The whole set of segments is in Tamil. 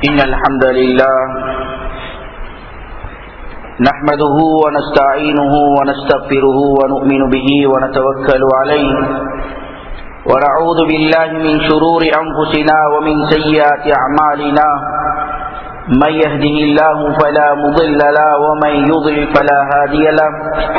إن الحمد لله نحمده ونستعينه ونستغفره ونؤمن به ونتوكل عليه ونعوذ بالله من شرور أنفسنا ومن سيئات أعمالنا من يهده الله فلا مضل له ومن يضلل فلا هادي له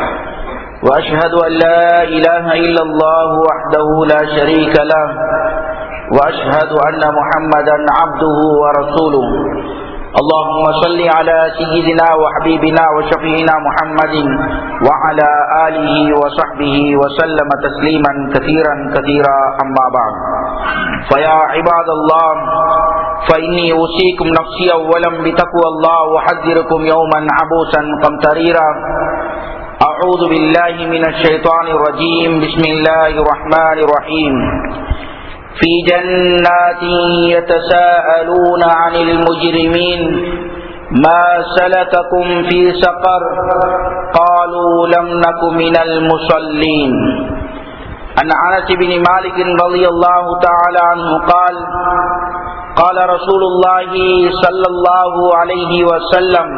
وأشهد أن لا إله إلا الله وحده لا شريك له وأشهد أن محمدا عبده ورسوله اللهم صل على سيدنا وحبيبنا وشفينا محمد وعلى آله وصحبه وسلم تسليما كثيرا كثيرا أما بعد فيا عباد الله فإني أوصيكم نفسي أولا بتقوى الله وحذركم يوما عبوسا قمطريرا أعوذ بالله من الشيطان الرجيم بسم الله الرحمن الرحيم في جنات يتساءلون عن المجرمين ما سلككم في سقر قالوا لم نك من المصلين عن انس بن مالك رضي الله تعالى عنه قال قال رسول الله صلى الله عليه وسلم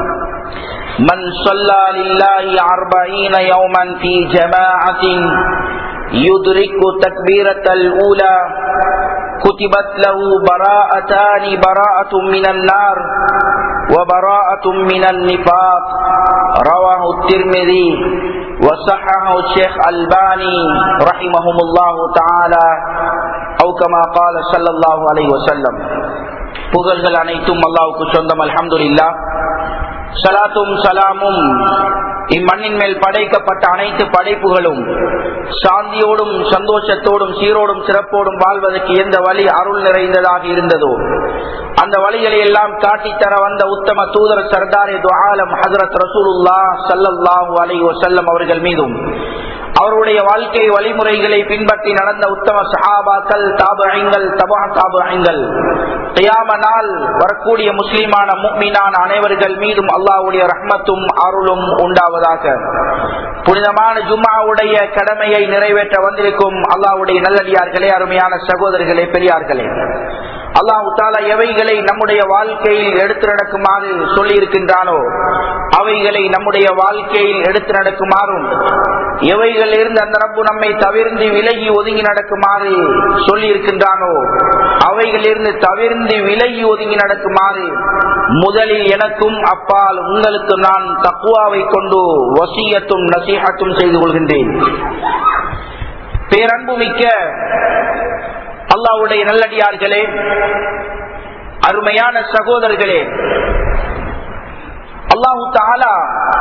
من صلى لله أربعين يوما في جماعة يدرك تكبيرة الأولى كتبت له براءتان براءة من النار وبراءة من النفاق رواه الترمذي وصححه الشيخ الباني رحمهم الله تعالى أو كما قال صلى الله عليه وسلم புகழ்கள் அனைத்தும் அல்லாவுக்கு சொந்தம் அல்ஹம்துலில்லா சலாத்தும் சலாமும் இம்மண்ணின் மேல் படைக்கப்பட்ட அனைத்து படைப்புகளும் சாந்தியோடும் சந்தோஷத்தோடும் சீரோடும் சிறப்போடும் வாழ்வதற்கு எந்த வழி அருள் நிறைந்ததாக இருந்ததோ அந்த வழிகளை எல்லாம் காட்டித்தர வந்த உத்தம தூதர் சர்தாரே துஆலம் ஹசரத் ரசூலுல்லா சல்லல்லாஹு அலை வசல்லம் அவர்கள் மீதும் அவருடைய வாழ்க்கை வழிமுறைகளை பின்பற்றி நடந்த உத்தம சஹாபாக்கள் தாபகங்கள் தபா தாபகங்கள் தியாம நாள் வரக்கூடிய முஸ்லிமான முக்மீனான அனைவர்கள் மீதும் அல்லாவுடைய ரஹ்மத்தும் அருளும் உண்டாவதாக புனிதமான ஜும்மாவுடைய கடமையை நிறைவேற்ற வந்திருக்கும் அல்லாவுடைய நல்லடியார்களே அருமையான சகோதரர்களே பெரியார்களே அல்லாஹு தாலா எவைகளை நம்முடைய வாழ்க்கையில் எடுத்து நடக்குமாறு சொல்லி இருக்கின்றானோ அவைகளை நம்முடைய வாழ்க்கையில் எடுத்து நடக்குமாறும் எவைகள் இருந்து அந்த ரப்பு நம்மை தவிர்ந்து விலகி ஒதுங்கி நடக்குமாறு சொல்லி இருக்கின்றானோ அவைகள் இருந்து தவிர்ந்து விலகி ஒதுங்கி நடக்குமாறு முதலில் எனக்கும் அப்பால் உங்களுக்கு நான் தக்குவாவை கொண்டு வசியத்தும் நசீகத்தும் செய்து கொள்கின்றேன் பேரன்பு மிக்க அல்லாவுடைய நல்லடியார்களே அருமையான சகோதரர்களே அல்லாஹு தாலா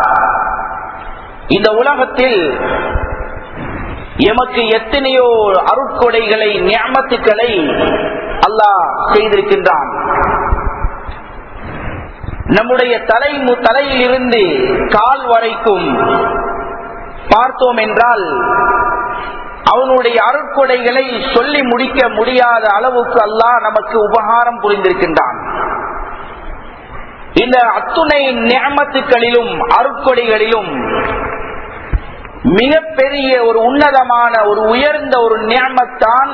இந்த உலகத்தில் எமக்கு எத்தனையோ அருட்கொடைகளை ஞாபத்துக்களை அல்லாஹ் செய்திருக்கின்றான் நம்முடைய தலை தலையில் இருந்து கால் வரைக்கும் பார்த்தோம் என்றால் அவனுடைய அருட்கொடைகளை சொல்லி முடிக்க முடியாத அளவுக்கு அல்லாஹ் நமக்கு உபகாரம் புரிந்திருக்கின்றான் இந்த அத்துணை நியமத்துக்களிலும் அருட்கொடைகளிலும் மிகப்பெரிய ஒரு உன்னதமான ஒரு உயர்ந்த ஒரு நியமத்தான்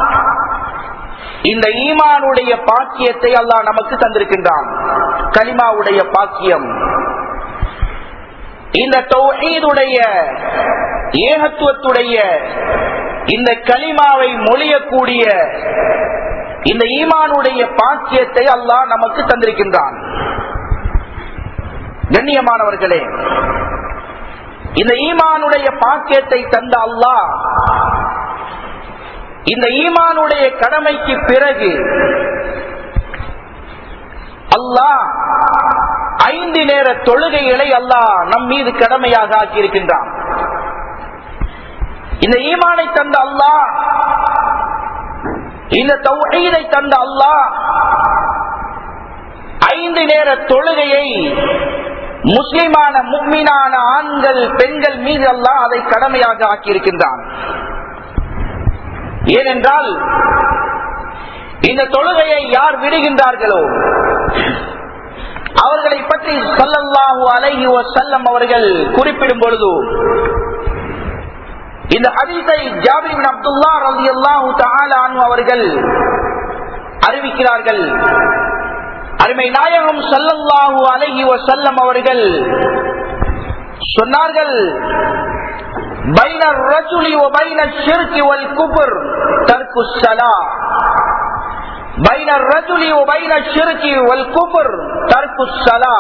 இந்த ஈமானுடைய பாக்கியத்தை அல்லாஹ் நமக்கு தந்திருக்கின்றான் கலிமாவுடைய பாக்கியம் இந்த தௌஹீதுடைய ஏகத்துவத்துடைய இந்த களிமாவை மொழியக்கூடிய இந்த ஈமானுடைய பாக்கியத்தை அல்லாஹ் நமக்கு தந்திருக்கின்றான் கண்ணியமானவர்களே இந்த ஈமானுடைய பாக்கியத்தை தந்த அல்லாஹ் இந்த ஈமானுடைய கடமைக்கு பிறகு அல்லாஹ் ஐந்து நேர தொழுகைகளை அல்லாஹ் நம் மீது கடமையாக ஆக்கியிருக்கின்றான் இந்த ஈமானை தந்த அல்லாஹ் இந்த தௌஹீதை தந்த அல்லாஹ் ஐந்து நேர தொழுகையை முஸ்லிமான முக்மீனான ஆண்கள் பெண்கள் மீது அல்லாஹ் அதை கடமையாக ஆக்கியிருக்கின்றான் ஏனென்றால் இந்த தொழுகையை யார் விடுகின்றார்களோ அவர்களை பற்றி சல்லல்லாஹு அலைஹி வஸல்லம் அவர்கள் குறிப்பிடும் பொழுது இந்த ஹதீஸை ஜாபிர் அப்துல்லா ரலியல்லாஹு தஆலா அன்ஹு அவர்கள் அறிவிக்கிறார்கள் அருமை நாயகம் சல்லல்லாஹு அலைஹி வசல்லம் அவர்கள் சொன்னார்கள் بين الرجل وبين الشرك والكفر ترك الصلاة بين الرجل وبين الشرك والكفر ترك الصلاة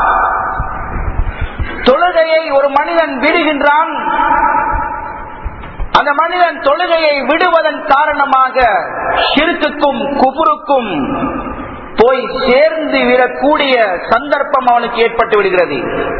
தொழுகையை ஒரு மனிதன் விடுகின்றான் அந்த மனிதன் தொழுகையை விடுவதன் காரணமாக ஷிருக்குக்கும் குபுருக்கும் போய் சேர்ந்து விடக்கூடிய சந்தர்ப்பம் அவனுக்கு ஏற்பட்டு விடுகிறது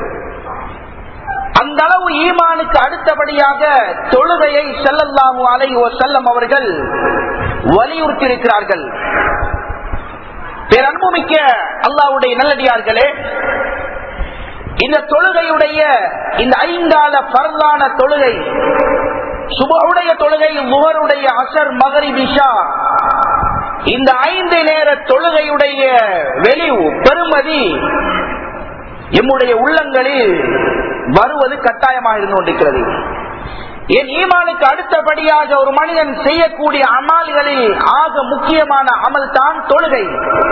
அந்த அளவு ஈமானுக்கு அடுத்தபடியாக தொழுகையை செல்லல்லாமு அலை ஓ செல்லம் அவர்கள் வலியுறுத்தி இருக்கிறார்கள் பேரன்புமிக்க அல்லாவுடைய நல்லடியார்களே இந்த தொழுகையுடைய இந்த ஐந்தால பரலான தொழுகை சுபவுடைய தொழுகை முகருடைய அசர் மகரி பிஷா இந்த ஐந்து நேர தொழுகையுடைய வெளிவு பெருமதி எம்முடைய உள்ளங்களில் வருவது கட்டாயமாக இருந்து கொண்டிருக்கிறது என் ஈமானுக்கு அடுத்தபடியாக ஒரு மனிதன் செய்யக்கூடிய அமல்களில் ஆக முக்கியமான அமல் தான் தொழுகை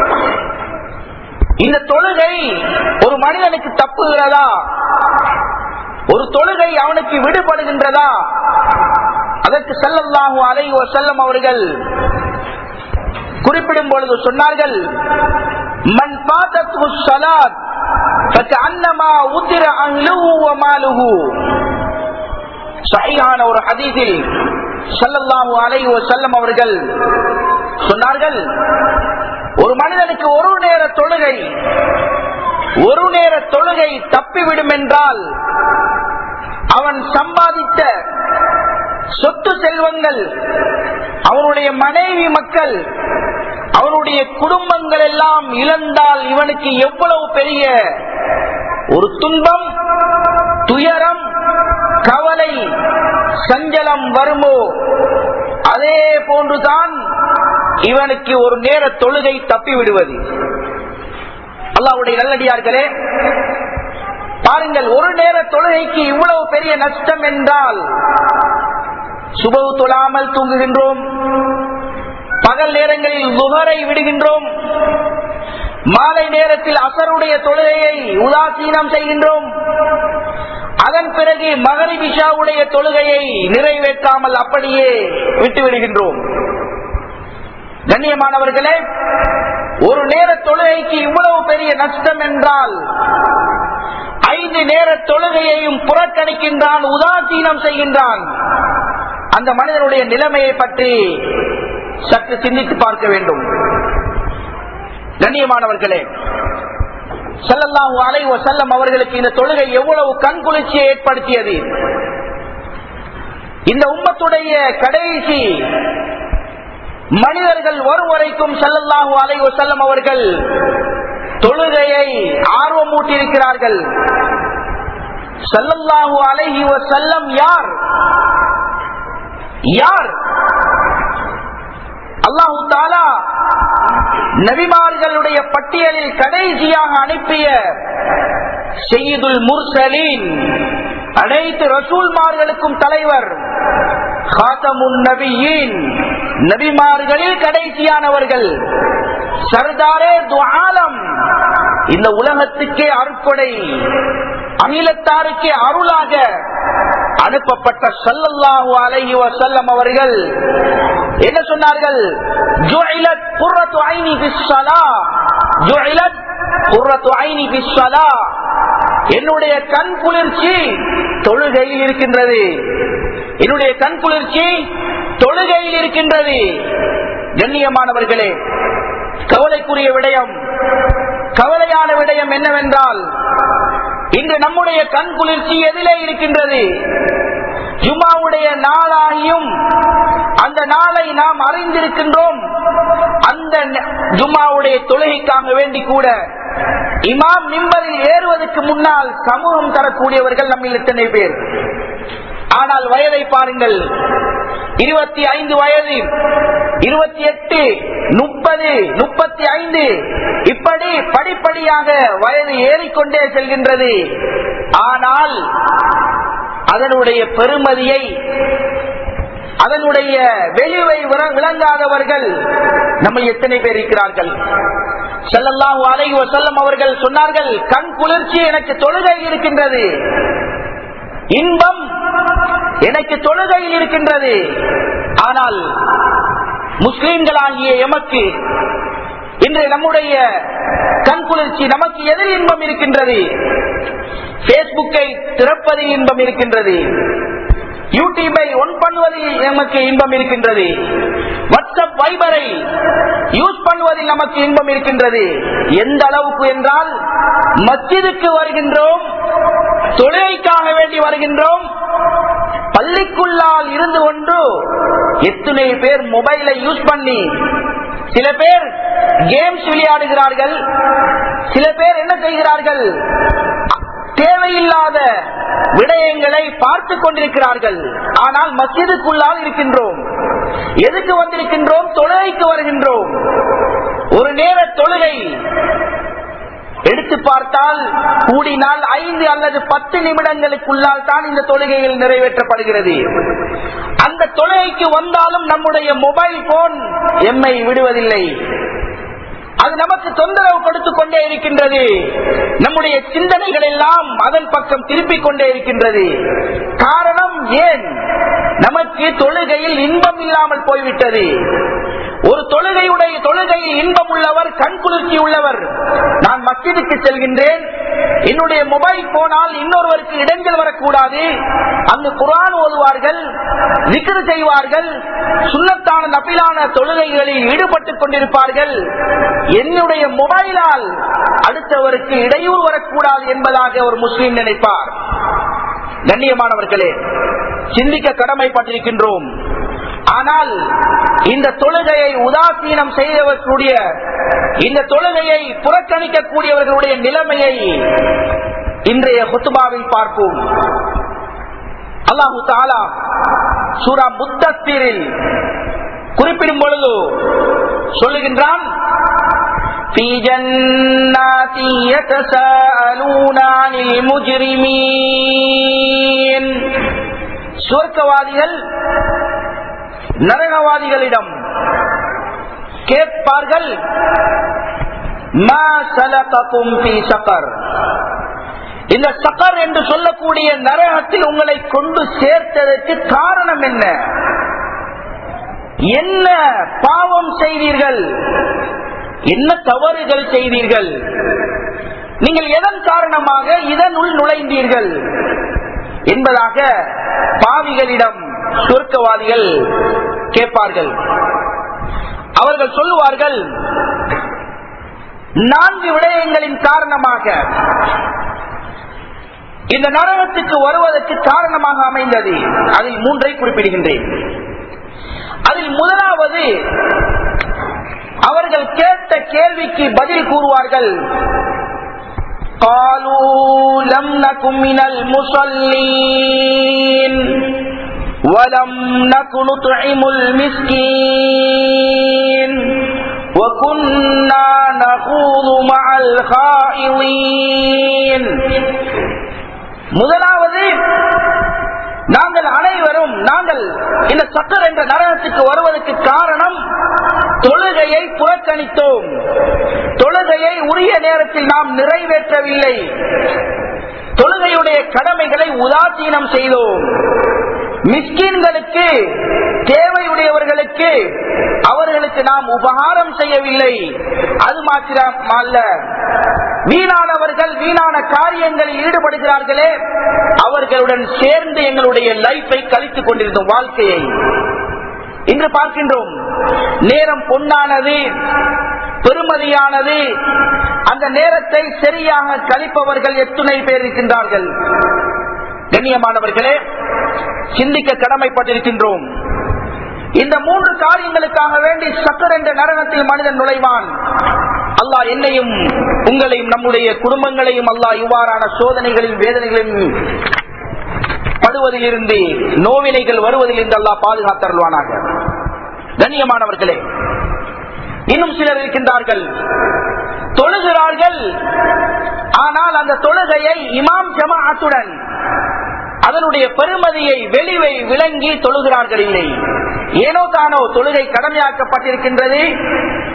இந்த தொழுகை ஒரு மனிதனுக்கு தப்புகிறதா ஒரு தொழுகை அவனுக்கு விடுபடுகின்றதா அதற்கு செல்லல்லாஹு அலை செல்லம் அவர்கள் குறிப்பிடும் பொழுது சொன்னார்கள் மண் பாத்தத்து சலாத் அன்னமா உத்திர அங்லுமாலுகு சகையான ஒரு ஹதீஸில் சல்லல்லாஹு அலைஹி வஸல்லம் அவர்கள் சொன்னார்கள் ஒரு மனிதனுக்கு ஒரு நேர தொழுகை ஒரு நேர தொழுகை தப்பிவிடும் என்றால் அவன் சம்பாதித்த சொத்து செல்வங்கள் அவனுடைய மனைவி மக்கள் அவனுடைய குடும்பங்கள் எல்லாம் இழந்தால் இவனுக்கு எவ்வளவு பெரிய ஒரு துன்பம் துயரம் கவலை சஞ்சலம் வருமோ அதே போன்றுதான் இவனுக்கு ஒரு நேர தொழுகை தப்பி விடுவது அல்லாவுடைய நல்லடியார்களே பாருங்கள் ஒரு நேர தொழுகைக்கு இவ்வளவு பெரிய நஷ்டம் என்றால் சுபவு தொழாமல் தூங்குகின்றோம் பகல் நேரங்களில் முகரை விடுகின்றோம் மாலை நேரத்தில் அசருடைய தொழுகையை உதாசீனம் செய்கின்றோம் அதன் பிறகு மகரி பிஷாவுடைய தொழுகையை நிறைவேற்றாமல் அப்படியே விட்டுவிடுகின்றோம் கண்ணியமானவர்களே ஒரு நேர தொழுகைக்கு இவ்வளவு பெரிய நஷ்டம் என்றால் ஐந்து நேர தொழுகையையும் புறக்கணிக்கின்றான் உதாசீனம் செய்கின்றான் அந்த மனிதனுடைய நிலைமையை பற்றி சற்று சிந்தித்து பார்க்க வேண்டும் கண்ணியமானவர்களே செல்லல்லாஹு அலைவ செல்லம் அவர்களுக்கு இந்த தொழுகை எவ்வளவு கண்குளிர்ச்சியை ஏற்படுத்தியது இந்த உம்மத்துடைய கடைசி மனிதர்கள் வரும் வரைக்கும் செல்லல்லாஹு அலைவ செல்லம் அவர்கள் தொழுகையை ஆர்வமூட்டியிருக்கிறார்கள் செல்லல்லாஹு அலைஹி செல்லம் யார் யார் அல்லாஹு தாலா நபிமார்களுடைய பட்டியலில் கடைசியாக அனுப்பிய செய்யுதுல் முர்சலீன் அனைத்து ரசூல்மார்களுக்கும் தலைவர் ஹாத்தமுன் நபியின் நபிமார்களில் கடைசியானவர்கள் சர்தாரே துஆலம் இந்த உலகத்துக்கே அருட்கொடை அகிலத்தாருக்கே அருளாக அனுப்பப்பட்ட சல்லல்லாஹு அலைஹி வஸல்லம் அவர்கள் என்ன சொன்னார்கள் ஜுஇலத் குர்ரத்து ஐனி ஃபிஸ் ஸலா ஜுஇலத் குர்ரத்து ஐனி ஃபிஸ் ஸலா என்னுடைய கண் குளிர்ச்சி தொழுகையில் இருக்கின்றது என்னுடைய கண் குளிர்ச்சி தொழுகையில் இருக்கின்றது கண்ணியமானவர்களே கவலைக்குரிய விடயம் கவலையான விடயம் என்னவென்றால் இன்று நம்முடைய கண் குளிர்ச்சி எதிலே இருக்கின்றது ஜுமாவுடைய நாளாகியும் அந்த நாளை நாம் அறிந்திருக்கின்றோம் அந்த ஜுமாவுடைய தொழுகைக்காக வேண்டி கூட இமாம் மிம்பரில் ஏறுவதற்கு முன்னால் சமூகம் தரக்கூடியவர்கள் நம்மில் எத்தனை பேர் ஆனால் வயதை பாருங்கள் இருபத்தி ஐந்து வயது இருபத்தி எட்டு முப்பது முப்பத்தி ஐந்து இப்படி படிப்படியாக வயது ஏறிக்கொண்டே செல்கின்றது ஆனால் அதனுடைய பெருமதியை அதனுடைய வெளிவை விளங்காதவர்கள் நம்ம எத்தனை பேர் இருக்கிறார்கள் ஸல்லல்லாஹு அலைஹி வஸல்லம் அவர்கள் சொன்னார்கள் கண் குளிர்ச்சி எனக்கு தொழுகையில் இருக்கின்றது இன்பம் எனக்கு தொழுகையில் இருக்கின்றது ஆனால் முஸ்லிம்களாகிய எமக்கு இன்று நம்முடைய கண் குளிர்ச்சி நமக்கு எதில் இன்பம் இருக்கின்றது பேஸ்புக்கை திறப்பதில் இன்பம் இருக்கின்றது யூடியூபை ஒன் பண்ணுவதில் நமக்கு இன்பம் இருக்கின்றது வாட்ஸ்அப் வைபரை யூஸ் பண்ணுவதில் நமக்கு இன்பம் இருக்கின்றது எந்த அளவுக்கு என்றால் மஸ்ஜிதுக்கு வருகின்றோம் தொழுகைக்காக வேண்டி வருகின்றோம் பள்ளிக்குள்ளால் இருந்து கொண்டு எத்தனை பேர் மொபைலை யூஸ் பண்ணி சில பேர் கேம்ஸ் விளையாடுகிறார்கள் சில பேர் என்ன செய்கிறார்கள் தேவையில்லாத விடயங்களை பார்த்து கொண்டிருக்கிறார்கள் ஆனால் மஸ்ஜிதுக்குள்ளால் இருக்கின்றோம் எதுக்கு வந்திருக்கின்றோம் தொழுகைக்கு வருகின்றோம் ஒரு நேர தொழுகை எடுத்து பார்த்தால் கூடினால் ஐந்து அல்லது பத்து நிமிடங்களுக்குள்ளால் தான் இந்த தொழுகைகள் நிறைவேற்றப்படுகிறது அந்த தொழுகைக்கு வந்தாலும் நம்முடைய மொபைல் போன் எம்மை விடுவதில்லை அது நமக்கு தொந்தரவு கொடுத்துக் கொண்டே இருக்கின்றது நம்முடைய சிந்தனைகள் எல்லாம் அதன் பக்கம் திருப்பிக் கொண்டே இருக்கின்றது காரணம் ஏன் நமக்கு தொழுகையில் இன்பம் இல்லாமல் போய்விட்டது ஒரு தொழுகையுடைய தொழுகையில் இன்பம் உள்ளவர் கண் குளிர்ச்சி உள்ளவர் நான் மஸ்ஜிதுக்கு செல்கின்றேன் என்னுடைய மொபைல் போனால் இன்னொருவருக்கு இடைஞ்சல் வரக்கூடாது அங்கு குரான் ஓதுவார்கள் விக்கிரு செய்வார்கள் சுண்ணத்தான நபிலான தொழுகைகளில் ஈடுபட்டுக் கொண்டிருப்பார்கள் என்னுடைய மொபைலால் அடுத்தவருக்கு இடையூறு வரக்கூடாது என்பதாக ஒரு முஸ்லீம் நினைப்பார் கண்ணியமானவர்களே சிந்திக்க கடமைப்பட்டிருக்கின்றோம் ஆனால் இந்த தொழுகையை உதாசீனம் செய்யக்கூடிய இந்த தொழுகையை புறக்கணிக்கக்கூடியவர்களுடைய நிலைமையை இன்றைய ஹுத்துபாவில் பார்ப்போம் அல்லாஹு தாலா சூரா முத்தஸ்தீரில் குறிப்பிடும் பொழுது சொல்லுகின்றான் في جنات يتساءلون عن المجرمين சுவர்க்கவாதிகள் நரகவாதிகளிடம் கேட்பார்கள் இந்த சக்கர் என்று சொல்லக்கூடிய நரகத்தில் உங்களை கொண்டு சேர்த்ததற்கு காரணம் என்ன என்ன பாவம் செய்தீர்கள் என்ன தவறுகள் செய்தீர்கள் நீங்கள் எதன் காரணமாக இதனுள் நுழைந்தீர்கள் என்பதாக பாவிகளிடம் சுருக்கவாதிகள் கேட்பார்கள் அவர்கள் சொல்லுவார்கள் நான்கு விடயங்களின் காரணமாக இந்த நரகத்துக்கு வருவதற்கு காரணமாக அமைந்தது அதில் மூன்றை குறிப்பிடுகின்றேன் அதில் முதலாவது அவர்கள் கேட்ட கேள்விக்கு பதில் கூறுவார்கள் قالوا لم نكن من المصلين ولم نكن نطعم المسكين وكنا نخوض مع الخائضين முதலாவது நாங்கள் அனைவரும் நாங்கள் இந்த சக்கர் என்ற நரகத்துக்கு வருவதற்கு காரணம் தொழுகையை புறக்கணித்தோம் தொழுகையை உரிய நேரத்தில் நாம் நிறைவேற்றவில்லை தொழுகையுடைய கடமைகளை உதாசீனம் செய்தோம் மிஸ்கின்களுக்கு தேவையுடையவர்களுக்கு அவர்களுக்கு நாம் உபகாரம் செய்யவில்லை அது மாத்திரம் அல்ல வீணானவர்கள் வீணான காரியங்களில் ஈடுபடுகிறார்களே அவர்களுடன் சேர்ந்து எங்களுடைய லைஃபை கழித்துக் கொண்டிருந்தோம் வாழ்க்கையை இன்று பார்க்கின்றோம் நேரம் பொன்னானது பெருமதியானது அந்த நேரத்தை சரியாக கழிப்பவர்கள் எத்தனை பேர் இருக்கின்றார்கள் கண்ணியமானவர்களே சிந்திக்க கடமைப்பட்டிருக்கின்றோம் இந்த மூன்று காரியங்களுக்காக வேண்டி சக்கர் என்ற நரகத்தில் மனிதன் நுழைவான் அல்லாஹ் என்னையும் உங்களையும் நம்முடைய குடும்பங்களையும் அல்லாஹ் இவ்வாறான சோதனைகளின் வேதனைகளின் படுவதிலிருந்து நோவினைகள் வருவதிலிருந்து அல்லாஹ் பாதுகாத்தருள்வானாக கண்ணியமானவர்களே இன்னும் சிலர் இருக்கின்றார்கள் தொழுகிறார்கள் ஆனால் அந்த தொழுகையை இமாம் ஜமாஅத்துடன் அதனுடைய பெருமதியை வெளிவை விளங்கி தொழுகிறார்கள் இல்லை ஏனோ தானோ தொழுகை கடமையாக்கப்பட்டிருக்கின்றது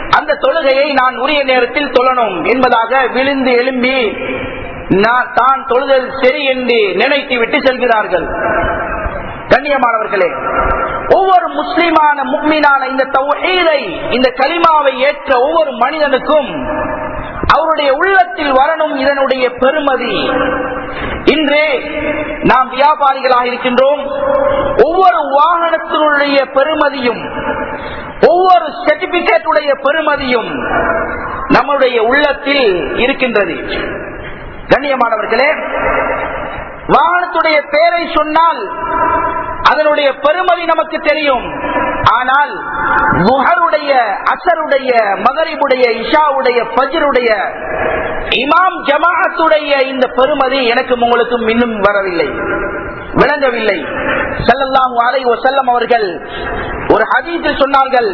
அந்த தொழுகையை நான் உரிய நேரத்தில் தொழணும் என்பதாக விழுந்து எழும்பி நான் தான் தொழுதல் சரி என்று நினைத்து விட்டு செல்கிறார்கள் கண்ணியமானவர்களே ஒவ்வொரு முஸ்லிமான முக்மீனான இந்த தௌஹீதை இந்த கலிமாவை ஏற்ற ஒவ்வொரு மனிதனுக்கும் அவருடைய உள்ளத்தில் வரணும் இதனுடைய பெருமதி இன்று நாம் வியாபாரிகளாக இருக்கின்றோம் ஒவ்வொரு வாகனத்தினுடைய பெருமதியும் ஒவ்வொரு சர்டிபிகேட் உடைய பெருமதியும் நம்முடைய உள்ளத்தில் இருக்கின்றது கண்ணியமானவர்களே வாகனத்துடைய பெயரை சொன்னால் அதனுடைய பெருமதி நமக்கு தெரியும் ஆனால் முகருடைய அசருடைய மகரிபுடைய இஷாவுடைய பஜருடைய இமாம் ஜமாஅத்துடைய இந்த பெருமதி எனக்கு உங்களுக்கும் இன்னும் வரவில்லை விளங்கவில்லை செல்லல்லாம் அலை செல்லம் அவர்கள் ஒரு ஹதீஸில் சொன்னார்கள்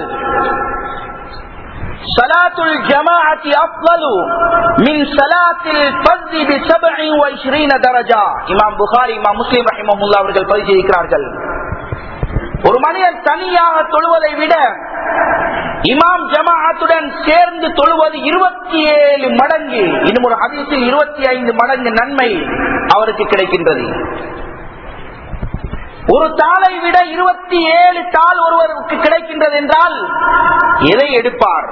صلاة الجماعة أفضل من صلاة الفرد بسبع وعشرين درجة إمام بخاري إمام مسلم رحمه الله அவர்கள் பதிவு செய்கிறார்கள் ஒரு மனிதன் தனியாக தொழுவதை விட இமாம் ஜமாஅத்துடன் சேர்ந்து தொழுவது இருபத்தி ஏழு மடங்கு இன்னும் ஒரு ஹதீஸில் இருபத்தி ஐந்து மடங்கு நன்மை அவருக்கு கிடைக்கின்றது ஒரு தாளை விட இருபத்தி ஏழு தாள் ஒருவருக்கு கிடைக்கின்றது என்றால் எதை எடுப்பார்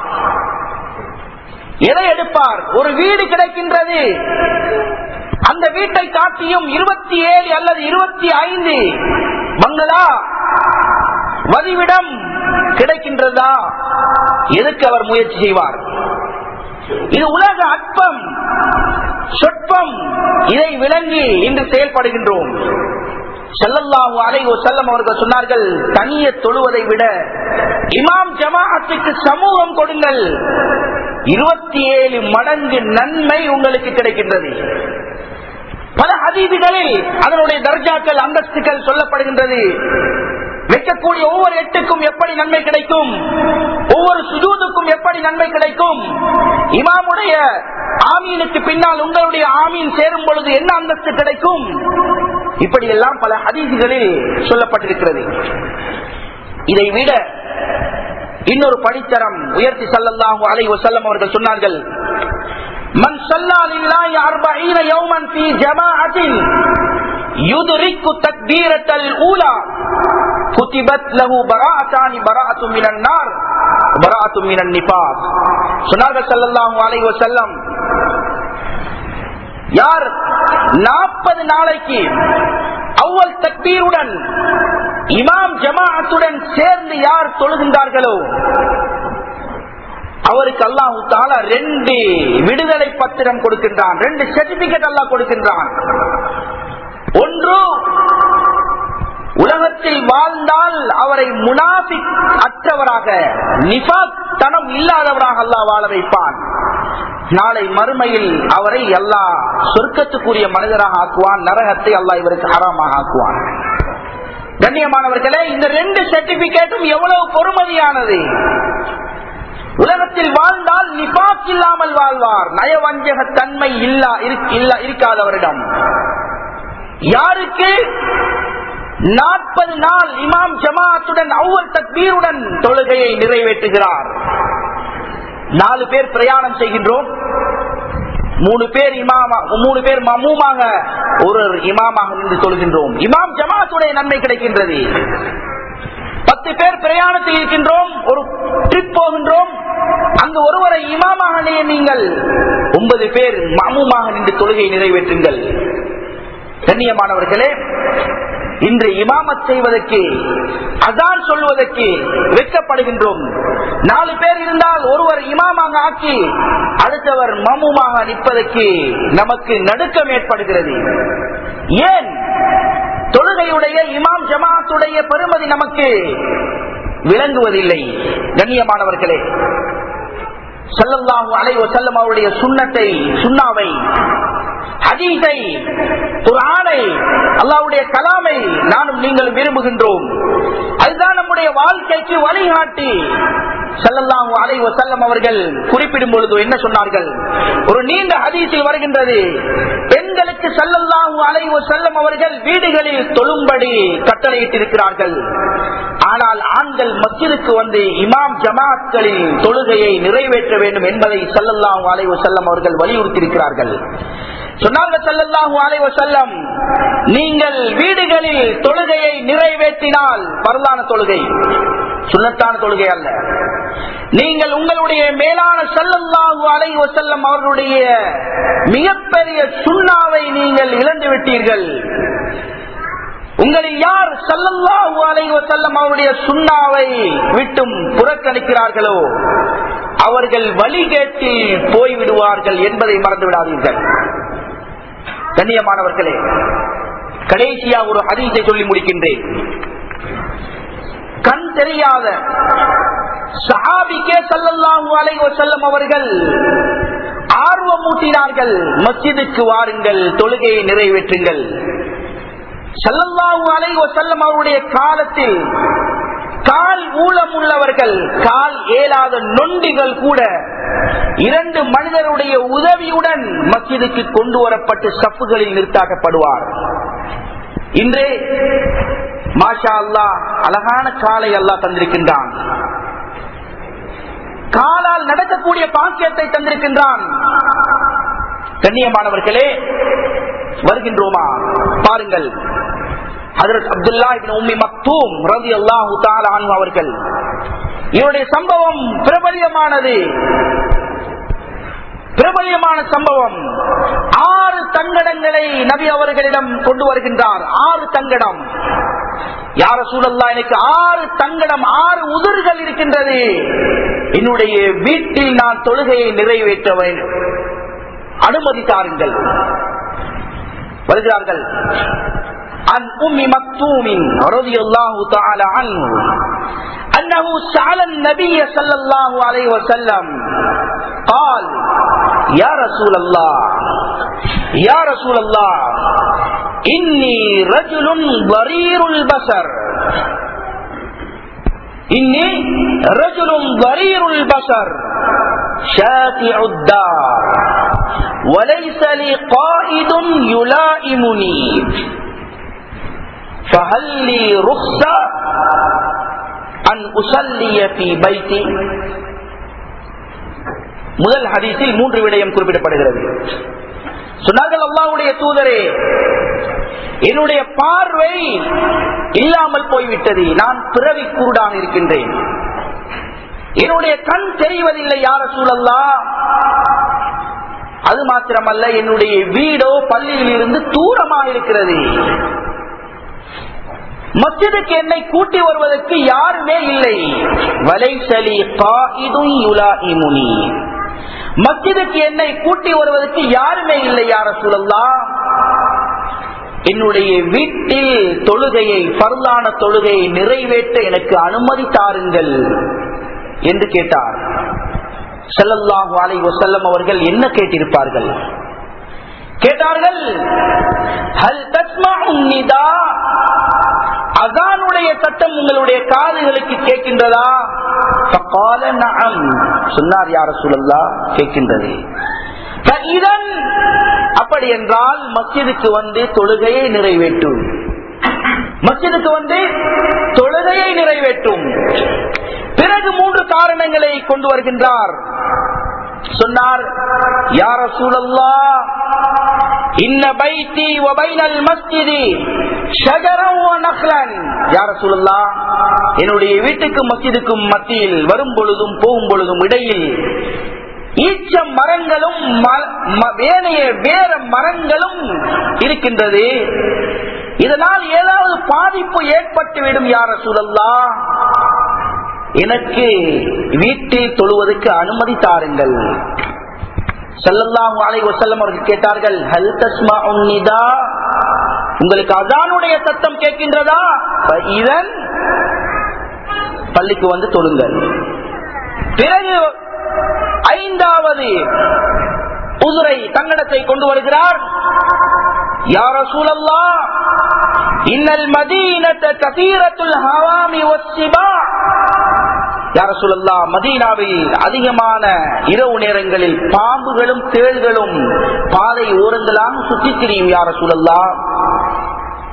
எதை எடுப்பார் ஒரு வீடு கிடைக்கின்றது அந்த வீட்டை காட்டியும் இருபத்தி ஏழு அல்லது இருபத்தி ஐந்து பங்களா வதிவிடம் கிடைக்கின்றதா எதுக்கு அவர் முயற்சி செய்வார் இது உலக அற்பம் சொற்பம் இதை விளங்கி இன்று செயல்படுகின்றோம் செல்லல்லாஹு அலைவோ செல்லம் அவர்கள் சொன்னார்கள் தனிய தொழுவதை விட இமாம் ஜமாஅத்துக்கு சமூகம் கொடுங்கள் இருபத்தி ஏழு மடங்கு நன்மை உங்களுக்கு கிடைக்கின்றது பல அதீதிகளில் அதனுடைய தர்ஜாக்கள் அந்தஸ்துகள் சொல்லப்படுகின்றது வைக்கக்கூடிய ஒவ்வொரு எட்டுக்கும் எப்படி நன்மை கிடைக்கும் ஒவ்வொரு சுஜூதுக்கும் எப்படி நன்மை கிடைக்கும் இமாமுடைய ஆமீனுக்கு பின்னால் உங்களுடைய ஆமீன் சேரும் பொழுது என்ன அந்தஸ்து கிடைக்கும் இப்படி எல்லாம் பல ஹதீசுகளில் சொல்லப்பட்டிருக்கிறது இதை விட இன்னொரு படித்தரம் உயர்த்தி சல்லல்லாஹு அலை வசல்லம் அவர்கள் சொன்னார்கள் மன் சல்லா லில்லாஹி அர்பஈன யௌமன் ஃபீ ஜமாஅத்தின் யுத்ரிக்கு தக்பீரத்தல் ஊலா குதிபத் லஹு பராஅத்தானி பராஅத்து மினன் நார் பராஅத்து மினன் நிஃபாஸ் சொன்னார்கள் ஸல்லல்லாஹு அலைஹி வஸல்லம் யார் நாற்பது நாளைக்கு அவ்வல் தக்பீருடன் இமாம் ஜமாஅத்துடன் சேர்ந்து யார் தொழுகின்றார்களோ அவருக்கு அல்லாஹு தாலா ரெண்டு விடுதலை பத்திரம் கொடுக்கின்றான் ரெண்டு சர்டிபிகேட் அல்லாஹ் கொடுக்கின்றான் ஒன்று உலகத்தில் வாழ்ந்தால் அவரை முனாபிக் அற்றவராக நிபாக் தனம் இல்லாதவராக அல்லாஹ் வாழ வைப்பான் நாளை மறுமையில் அவரை அல்லாஹ் சொர்க்கத்துக்குரிய மனிதராக ஆக்குவான் நரகத்தை அல்லாஹ் இவருக்கு ஹராமாக ஆக்குவான் கண்ணியமானவர்களே இந்த ரெண்டு சர்டிபிகேட்டும் எவ்வளவு பொறுமதியானது உலகத்தில் வாழ்ந்தால் நிபாக் இல்லாமல் வாழ்வார் நயவஞ்சக தன்மை இல்லா இல்ல இருக்காதவரிடம் யாருக்கு நாற்பது நாள் இமாம் ஜமாத்துடன் அவ்வல் தக்பீருடன் தொழுகையை நிறைவேற்றுகிறார் நாலு பேர் பிரயாணம் செய்கின்றோம் மூணு பேர் இமாமா மூணு பேர் மமூமாக ஒரு இமாமாக நின்று தொழுகின்றோம் இமாம் ஜமாத்துடைய நன்மை கிடைக்கின்றது பத்து பேர் பிரயாணத்தில் இருக்கின்றோம் ஒரு ட்ரிப் போகின்றோம் அங்கு ஒருவரை இமாமாக நீங்கள் ஒன்பது பேர் மாமுமாக நின்று தொழுகை நிறைவேற்றுங்கள் கண்ணியமானவர்களே இன்று இமாமத் செய்வதற்கு அதான் சொல்வதற்கு வெட்கப்படுகின்றோம் நாலு பேர் இருந்தால் ஒருவர் இமாமாக ஆக்கி அடுத்தவர் மமுமாக நிற்பதற்கு நமக்கு நடுக்கம் ஏற்படுகிறது ஏன் தொழுகையுடைய இமாம் ஜமாத்துடைய பெருமதி நமக்கு விளங்குவதில்லை கண்ணியமானவர்களே செல்லல்லாஹு அலைவ செல்லம் அவருடைய சுண்ணத்தை சுண்ணாவை ஹதீஸை குரானை அல்லாவுடைய கலாமை நானும் நீங்கள் விரும்புகின்றோம் அதுதான் நம்முடைய வாழ்க்கைக்கு வழிகாட்டி செல்லல்லாஹு அலைவ செல்லம் அவர்கள் குறிப்பிடும் பொழுது என்ன சொன்னார்கள் ஒரு நீண்ட ஹதீஸில் வருகின்றது பெண்களுக்கு செல்லல்லாஹு அலைவ செல்லம் அவர்கள் வீடுகளில் தொழும்படி கட்டளையிட்டிருக்கிறார்கள் ஆனால் ஆண்கள் மஸ்ஜிதுக்கு வந்து இமாம் ஜமாத்களில் தொழுகையை நிறைவேற்ற வேண்டும் என்பதை சல்லல்லாஹு அலைஹி வஸல்லம் அவர்கள் வலியுறுத்தியிருக்கிறார்கள் சொன்னாங்க சல்லல்லாஹு அலைஹி வஸல்லம் நீங்கள் வீடுகளில் தொழுகையை நிறைவேற்றினால் பரலான தொழுகை சுண்ணத்தான தொழுகை அல்ல நீங்கள் உங்களுடைய மேலான சல்லல்லாஹு அலைஹி வஸல்லம் அவர்களுடைய மிகப்பெரிய சுண்ணாவை நீங்கள் இழந்து விட்டீர்கள் உங்களில் யார் சல்லல்லாஹு அலைஹி வஸல்லம் அவருடைய சுண்ணாவை விட்டும் புறக்கணிக்கிறார்களோ அவர்கள் வழிகேட்டில் போய்விடுவார்கள் என்பதை மறந்து விடாதீர்கள் கண்ணியமானவர்களே கடைசியா ஒரு ஹதீஸை சொல்லி முடிக்கின்றேன் கண் தெரியாத சஹாபிக்கே சல்லல்லாஹு அலைஹி வஸல்லம் அவர்கள் ஆர்வம் ஊட்டினார்கள் மஸ்ஜிதுக்கு வாருங்கள் தொழுகையை நிறைவேற்றுங்கள் சல்லல்லாஹு அலைஹி வஸல்லம் அவருடைய காலத்தில் கால் ஊலம் உள்ளவர்கள் கால் ஏலாத நொண்டிகள் கூட இரண்டு மனிதருடைய உதவியுடன் மஸ்ஜிதுக்கு கொண்டு வரப்பட்டு சப்புகளில் நிறுத்தாக்கப்படுவார் இன்றே மாஷா அல்லா அழகான காலை அல்லா தந்திருக்கின்றான் காலால் நடக்கக்கூடிய பாக்கியத்தை தந்திருக்கின்றான் கண்ணியமானவர்களே வருகின்றோமா பாருங்கள் ஹதரத் அப்துல்லா இப்னு உம்மி மக்தூம் ரலியல்லாஹு தஆலா அன்ஹு அவர்கள் இவருடைய சம்பவம் பிரபல்யமானது பிரபல்யமான சம்பவம் ஆறு தங்கடங்களை நபி அவர்களிடம் கொண்டு வருகின்றார் ஆறு தங்கடம் யார சூழல்லா எனக்கு ஆறு தங்கடம் ஆறு உதிர்கள் இருக்கின்றது என்னுடைய வீட்டில் நான் தொழுகையை நிறைவேற்ற வேண்டும் அனுமதி தாருங்கள் வருகிறார்கள் عن أم مكتوم رضي الله تعالى عنه أنه سأل النبي صلى الله عليه وسلم قال يا رسول الله يا رسول الله إني رجل ضرير البصر إني رجل ضرير البصر شاتع الدار وليس لي قائد يلائمني فهل لي رخصة أن أصلي في بيتي முதல் ஹதீஸில் மூன்று விடயம் குறிப்பிடப்படுகிறது சொன்னார்கள் அல்லாவுடைய தூதரே என்னுடைய பார்வை இல்லாமல் போய்விட்டது நான் பிறவி குருடான் இருக்கின்றேன் என்னுடைய கண் தெரிவதில்லை யார சூழல்லா அது மாத்திரமல்ல என்னுடைய வீடோ பள்ளியில் இருந்து தூரமாக இருக்கிறது மஸ்ஜிதுக்கு என்னை கூட்டி வருவதற்கு யாருமே இல்லை வலைசலி முனி மஸ்ஜிதுக்கு என்னை கூட்டி வருவதற்கு யாருமே இல்லை யார சூழல்லா என்னுடைய வீட்டில் தொழுகையை பரலான தொழுகையை நிறைவேற்ற எனக்கு அனுமதி தாருங்கள் என்று கேட்டார் செல்லல்லாஹு அலை வசல்லம் அவர்கள் என்ன கேட்டிருப்பார்கள் கேட்டார்கள் ஹல் தஸ்மாஉன் நிதா அதானுடைய சட்டம் உங்களுடைய காதுகளுக்கு கேட்கின்றதா சொன்னார் யார சூழல்லா கேட்கின்றது இதன் அப்படி என்றால் மஸ்ஜிதுக்கு வந்து தொழுகையை நிறைவேற்றும் மஸ்ஜிதுக்கு வந்து தொழுகையை நிறைவேற்றும் பிறகு மூன்று காரணங்களை கொண்டு வருகின்றார் சொன்னார் யார சூழல்லா இன்ன பைத்தி வபைனல் மஸ்ஜிதி என்னுடைய வீட்டுக்கும் மஸ்ஜிதுக்கும் மத்தியில் வரும் பொழுதும் போகும் பொழுதும் இடையில் ஈச்ச மரங்களும் வேணைய வேற மரங்களும் இருக்கின்றது இதனால் ஏதாவது பாதிப்பு ஏற்பட்டுவிடும் யார சூழல்லா எனக்கு வீட்டில் தொழுவதற்கு அனுமதி தாருங்கள் சல்லல்லாஹு அலைஹி வஸல்லம் அவர்கள் கேட்டார்கள் ஹல் தஸ்மஉன் நிதா உங்களுக்கு அதானுடைய சத்தம் கேட்கின்றதா இதன் பள்ளிக்கு வந்து தொழுங்கள் பிறகு ஐந்தாவது உதுரை தங்கடத்தை கொண்டு வருகிறார் யார சூழல்லா இன்னல் மதீனத்த கதீரத்துல் ஹவாமி வஸ்ஸிபா யார சொல்லா மதீனாவில் அதிகமான இரவு நேரங்களில் பாம்புகளும் தேள்களும் பாதை ஓரங்களாக சுற்றி திரியும் யார சூழல்லா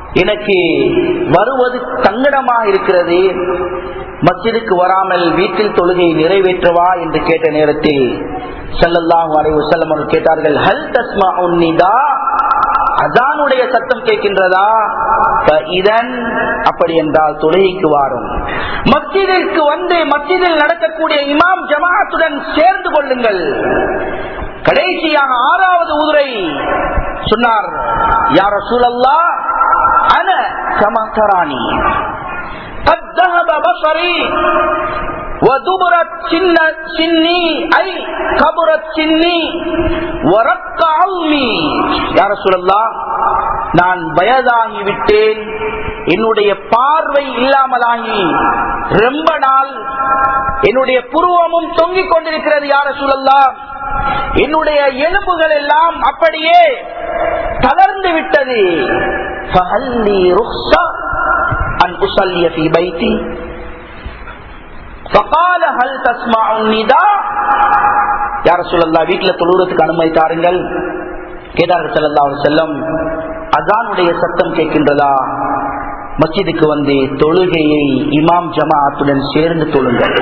எனக்கு வருவது தங்கடமாக இருக்கிறது மஸ்ஜிதுக்கு வராமல் வீட்டில் தொழுகை நிறைவேற்றவா என்று கேட்ட நேரத்தில் ஸல்லல்லாஹு அலைஹி வஸல்லம் அவர்கள் கேட்டார்கள் ஹல் தஸ்மஉ நிதா அதானுடைய சத்தம் கேட்கின்றதா இதன் அப்படி என்றால் தொழுகைக்கு வாரும் மஸ்ஜிதிற்கு வந்து மஸ்ஜிதில் நடக்கக்கூடிய இமாம் ஜமாத்துடன் சேர்ந்து கொள்ளுங்கள் கடைசியாக ஆறாவது உதுரை சொன்னார் யார சூழல்லா அன சமத்தராணி قد ذهب بصري ودبرت سن سني أي كبرت سني ورق علمي يا رسول الله நான் வயதாகி விட்டேன் என்னுடைய பார்வை இல்லாமலாகி ரொம்ப நாள் என்னுடைய புருவமும் தொங்கிக் கொண்டிருக்கிறது யார சூழல்லா என்னுடைய எலும்புகள் எல்லாம் அப்படியே தளர்ந்து விட்டது فهل لي رخصة أن أصلي في بيتي فقال هل تسمع النداء يا رسول الله வீட்டில் தொழுறதுக்கு அனுமதி தாருங்கள் கேட்டார்கள் ஸல்லல்லாஹு அலைஹி வஸல்லம் அதானுடைய சத்தம் கேட்கின்றதா மஸ்ஜிதுக்கு வந்து தொழுகையை இமாம் ஜமாஅத்துடன் சேர்ந்து தொழுங்கள்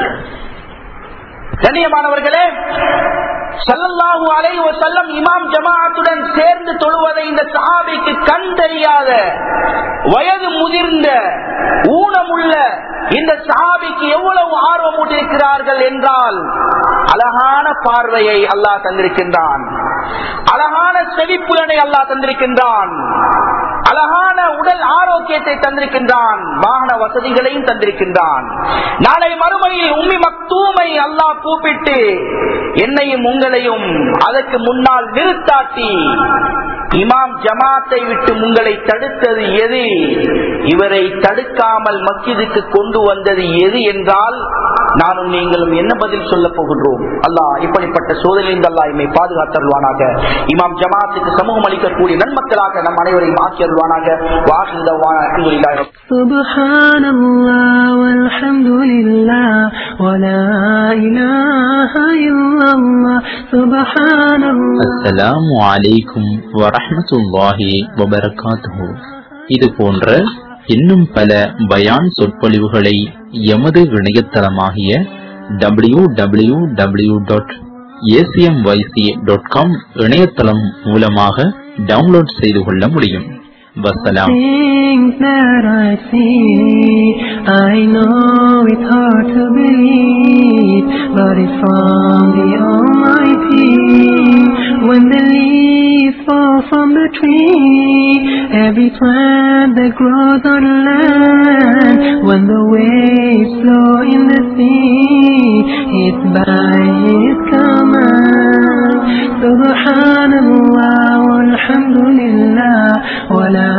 கண்ணியமானவர்களே சல்லல்லாஹு அலைஹி வஸல்லம் இமாம் ஜமாஅத்துடன் சேர்ந்து தொழுவதை இந்த சஹாபிக்கு கண் தெரியாத வயது முதிர்ந்த ஊனமுள்ள இந்த சஹாபிக்கு எவ்வளவு ஆர்வம் ஊட்டிருக்கிறார்கள் என்றால் அழகான பார்வையை அல்லாஹ் தந்திருக்கின்றான் அழகான செவிப்புலனை அல்லாஹ் தந்திருக்கின்றான் அழகான உடல் ஆரோக்கியத்தை தந்திருக்கின்றான் வாகன வசதிகளையும் தந்திருக்கின்றான் நாளை மறுமையில் உம்மி மக்தூமை அல்லாஹ் கூப்பிட்டு என்னையும் உங்களையும் அதற்கு முன்னால் நிறுத்தாட்டி இமாம் ஜமாத்தை விட்டு உங்களை தடுத்தது எது இவரை தடுக்காமல் மஸ்ஜிதுக்கு கொண்டு வந்தது எது என்றால் நானும் நீங்களும் என்ன பதில் சொல்ல போகின்றோம் அல்லாஹ் இப்படிப்பட்ட சோதனையில் அல்லாஹ் இம்மை பாதுகாத்தருள்வானாக இமாம் ஜமாத்துக்கு சமூகம் அளிக்கக்கூடிய நன்மக்களாக நம் அனைவரையும் ஆக்கி அருள்வானாக வாசிதவான அல்ஹம்துலில்லாஹி سبحان الله والحمد لله ولا إله إلا الله سبحان الله அஸ்ஸலாமு அலைக்கும் வரஹ்மத்துல்லாஹி வபரகாத்துஹு இது போன்ற இன்னும் பல பயான் சொற்பொழிவுகளை எமது இணையதளமாகிய W W W dot ACMYC dot com இணையதளம் மூலமாக டவுன்லோட் செய்து கொள்ள முடியும் வசலாம் Things that I see, I know it's hard to believe, but it's from the Almighty. When the leaves fall from the tree, every plant that grows on land, when the waves flow in the sea, it's by His command. Subhanallah, walhamdulillah, wa la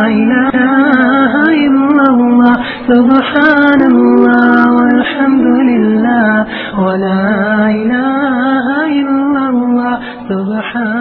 ilaha illallah. Subhanallah, walhamdulillah, wa la ilaha illallah. Subhan